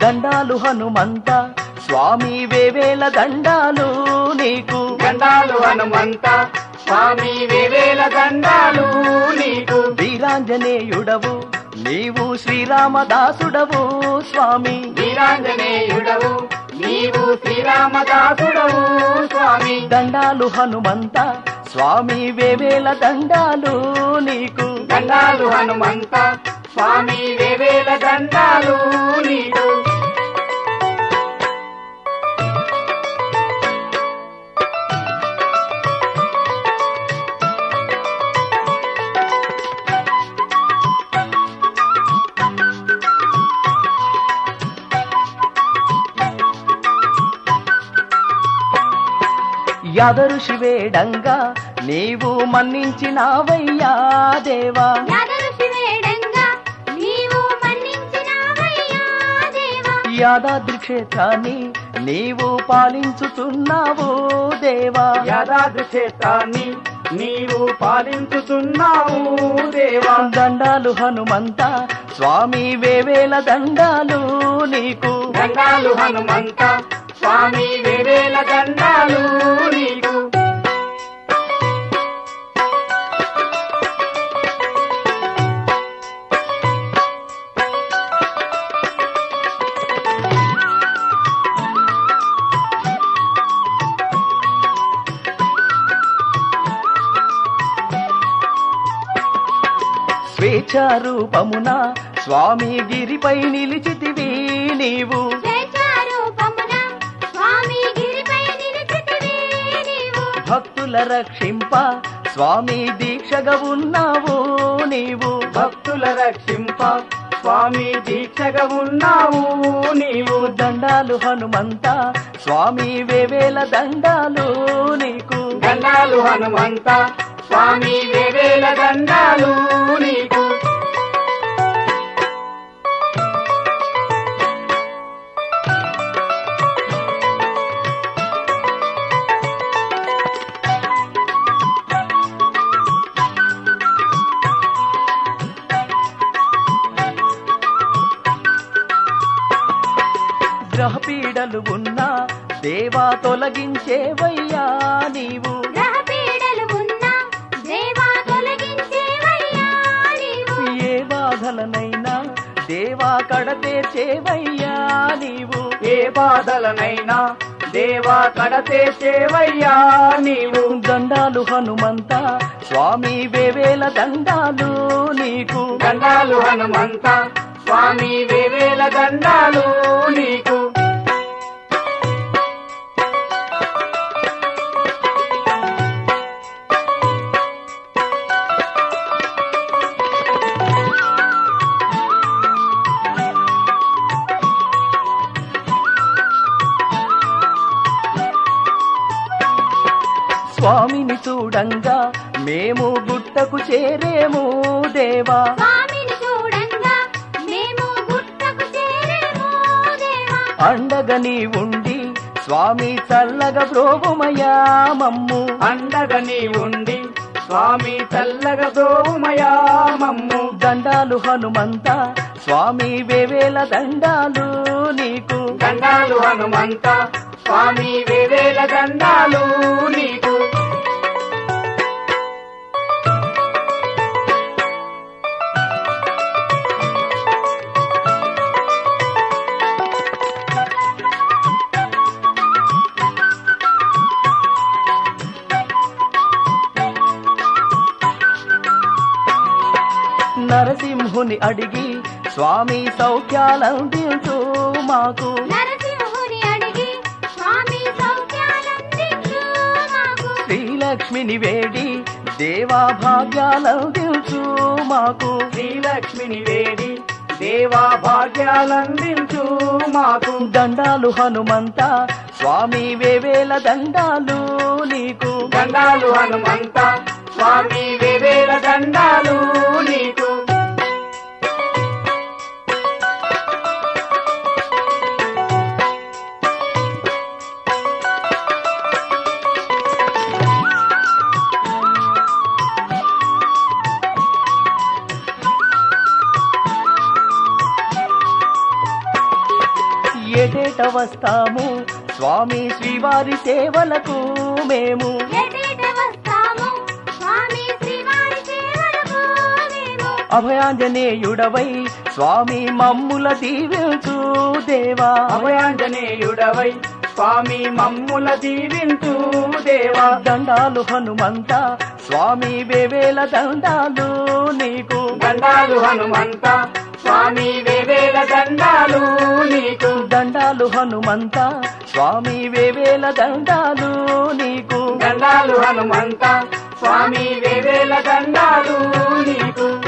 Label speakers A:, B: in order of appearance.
A: దండాలు హనుమంత స్వామి వేవేల దండాలు నీకు
B: దండాలు హనుమంత స్వామి వేవేల దండాలు నీకు
A: వీరాంజనేయుడవు నీవు శ్రీరామదాసుడవు స్వామి
B: వీరాంజనేయుడవు నీవు శ్రీరామదాసుడవు స్వామి
A: దండాలు హనుమంత స్వామి వేవేల దండాలు నీకు
B: దండాలు హనుమంత స్వామి వేవేల దండాలు నీకు
A: యాదరు శివేడంగా నీవు మన్నించినావయ్యా దేవా
C: యాదరు శివేడంగా నీవు మన్నించినావయ్యా దేవా
A: యాదాద్రి క్షేత్రాన్ని నీవు పాలించుతున్నావు దేవా
B: యాదాద్రి క్షేత్రాన్ని నీవు పాలించుతున్నావు దేవా
A: దండాలు హనుమంత స్వామి వేవేల దండాలు నీకు
B: దండాలు హనుమంత స్వామి వేవేల దండాలు నీకు
A: స్వేచ్ఛారూపమున స్వామి గిరిపై నిలిచితివి నీవు
C: స్వేచ్ఛారూపమున స్వామి గిరిపై నిలిచితివి నీవు
A: భక్తుల రక్షింప స్వామి దీక్షగా ఉన్నావు నీవు
B: భక్తుల రక్షింప స్వామి దీక్షగా ఉన్నావు నీవు
A: దండాలు హనుమంత స్వామి వేవేల దండాలు నీకు
B: దండాలు హనుమంత స్వామి వేవేల దండాలు నీకు
A: గ్రహపీడలు ఉన్నా దేవా తొలగించేవయ్యా నీవు
C: గ్రహపీడలు ఉన్నా దేవా తొలగించేవయ్యా నీవు
A: ఏ బాధలనైనా దేవా కడతేర్చేవయ్యా నీవు
B: ఏ బాధలనైనా దేవా కడతేసేవయ్యా నీవు
A: దండాలు హనుమంత స్వామి వేవేల దండాలు నీకు
B: దండాలు హనుమంత స్వామి వేవేల దండాలు నీకు
A: స్వామిని చూడంగా మేము గుట్టకు చేరేము దేవా
C: స్వామిని చూడంగా మేము గుట్టకు చేరేమో దేవా
A: అండగా నీ ఉండి స్వామి చల్లగా బ్రోగుమయా మమ్ము
B: అండగా నీ ఉండి స్వామి చల్లగా దోమయా మమ్ము
A: దండాలు హనుమంత స్వామి వేవేల దండాలు నీకు
B: దండాలు హనుమంత స్వామి వేవేల దండాలు నీకు
A: నరసింహుని అడిగి స్వామి సౌఖ్యాలందించు మాకు
C: నరసింహుని అడిగి స్వామి సౌఖ్యాలందించు మాకు
A: శ్రీలక్ష్మిని వేడి దేవా భాగ్యాలందించు మాకు
B: శ్రీలక్ష్మిని వేడి దేవా భాగ్యాలందించు మాకు
A: దండాలు హనుమంత స్వామి వేవేల దండాలు నీకు
B: దండాలు హనుమంత స్వామి వేవేల దండాలు నీకు
A: ఏటేట వస్తాము స్వామి శ్రీవారి సేవలకు మేము
C: ఎటేట వస్తాము స్వామి శ్రీవారి సేవలకు మేము
A: అభయాంజనేయుడవై స్వామి మమ్ముల దీవించు దేవా
B: అభయాంజనేయుడవై స్వామి మమ్ముల దీవించు దేవా
A: దండాలు హనుమంత స్వామి వేవేల దండాలు నీకు
B: దండాలు హనుమంత స్వామి వేవేల దండాలు నీకు
A: దండాలు హనుమంత స్వామి వేవేల దండాలు నీకు
B: దండాలు హనుమంత స్వామి వేవేల దండాలు నీకు